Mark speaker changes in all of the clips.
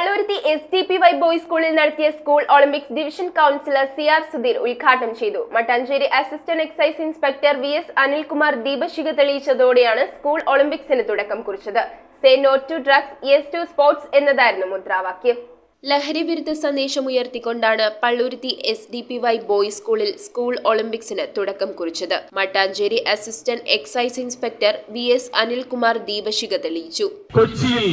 Speaker 1: Palluruthy S T P Y boys സ്കൂളിൽ നടത്തിയ school olympics division councillor C R Sudheer ഉദ്ഘാടനം ചെയ്തു Mattancherry assistant excise inspector V S Anilkumar ദീപശിഖ തെളിയിച്ചതോടെയാണ് സ്കൂൾ ഒളിമ്പിക്സിന് തുടക്കം കുറിച്ചത് say not to drugs yes to sports എന്നതായിരുന്നു മുദ്രാവാക്യം ലഹരി വിരുദ്ധ സന്ദേശം ഉയർത്തിക്കൊണ്ടാണ് Palluruthy S D P Y boys സ്കൂളിൽ സ്കൂൾ ഒളിമ്പിക്സിന് തുടക്കം കുറിച്ചത് Mattancherry assistant excise inspector V S Anilkumar ദീപശിഖ തെളിയിച്ചു
Speaker 2: കൊച്ചിയിൽ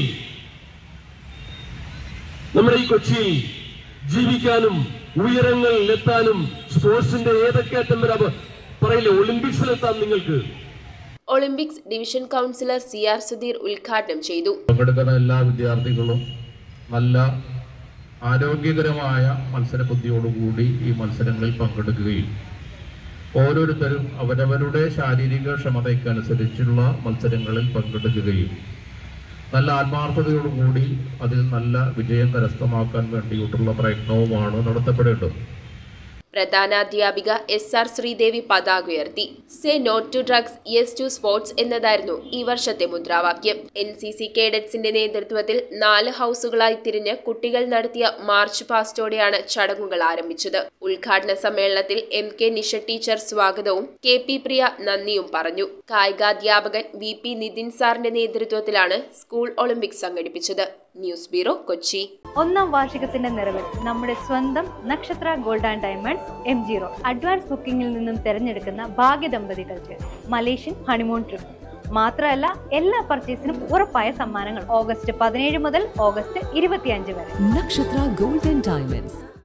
Speaker 2: നമ്മുടെ ഈ കൊച്ചിയിൽ ജീവിക്കാനും ഉയരങ്ങളിൽ എത്താനും സ്പോർട്സിന്റെ ഏതൊക്കെ അറ്റം വരെ അവ- പറയില്ലേ ഒളിമ്പിക്സിലെത്താം നിങ്ങൾക്ക്
Speaker 1: olympics division councillor C R Sudheer ഉദ്ഘാടനം ചെയ്തു
Speaker 3: പങ്കെടുക്കുന്ന എല്ലാ വിദ്യാർത്ഥികളും നല്ല ആരോഗ്യകരമായ മത്സരബുദ്ധിയോടുകൂടി ഈ മത്സരങ്ങളിൽ പങ്കെടുക്കുകയും ഓരോരുത്തരും അവരവരുടെ ശാരീരിക ക്ഷമതയ്ക്കനുസരിച്ചുള്ള മത്സരങ്ങളിൽ പങ്കെടുക്കുകയും നല്ല ആത്മാർത്ഥതയോടുകൂടി അതിൽ നല്ല വിജയം കരസ്ഥമാക്കാൻ വേണ്ടിയിട്ടുള്ള പ്രയത്നവുമാണ് നടത്തപ്പെടേണ്ടത്
Speaker 1: പ്രധാനാധ്യാപിക എസ് ആർ ശ്രീദേവി പതാക ഉയർത്തി say not to drugs yes to sports എന്നതായിരുന്നു ഈ വർഷത്തെ മുദ്രാവാക്യം എൻ സി സി കേഡറ്റ്സിന്റെ നേതൃത്വത്തിൽ നാല് ഹൗസുകളായി തിരിഞ്ഞ് കുട്ടികൾ നടത്തിയ മാർച്ച് പാസ്റ്റോടെയാണ് ചടങ്ങുകൾ ആരംഭിച്ചത് ഉദ്ഘാടന സമ്മേളനത്തിൽ എം കെ നിഷ ടീച്ചർ സ്വാഗതവും കെ പി പ്രിയ നന്ദിയും പറഞ്ഞു കായികാധ്യാപകൻ വി പി നിതിൻ സാറിന്റെ നേതൃത്വത്തിലാണ് സ്കൂൾ ഒളിമ്പിക്സ് സംഘടിപ്പിച്ചത് ന്യൂസ് ബ്യൂറോ കൊച്ചി
Speaker 4: ഒന്നാം വാർഷികത്തിന്റെ നിറവിൽ നമ്മുടെ സ്വന്തം Nakshatra gold and diamonds M zero advance ബുക്കിംഗിൽ നിന്നും തിരഞ്ഞെടുക്കുന്ന ഭാഗ്യ ദമ്പതികൾക്ക് മലേഷ്യൻ ഹണിമൂൺ ട്രിപ്പ് മാത്രമല്ല എല്ലാ പർച്ചേസിനും ഉറപ്പായ സമ്മാനങ്ങൾ ഓഗസ്റ്റ് പതിനേഴ് മുതൽ ഓഗസ്റ്റ് ഇരുപത്തിയഞ്ച് വരെ
Speaker 5: Nakshatra Gold and Diamonds,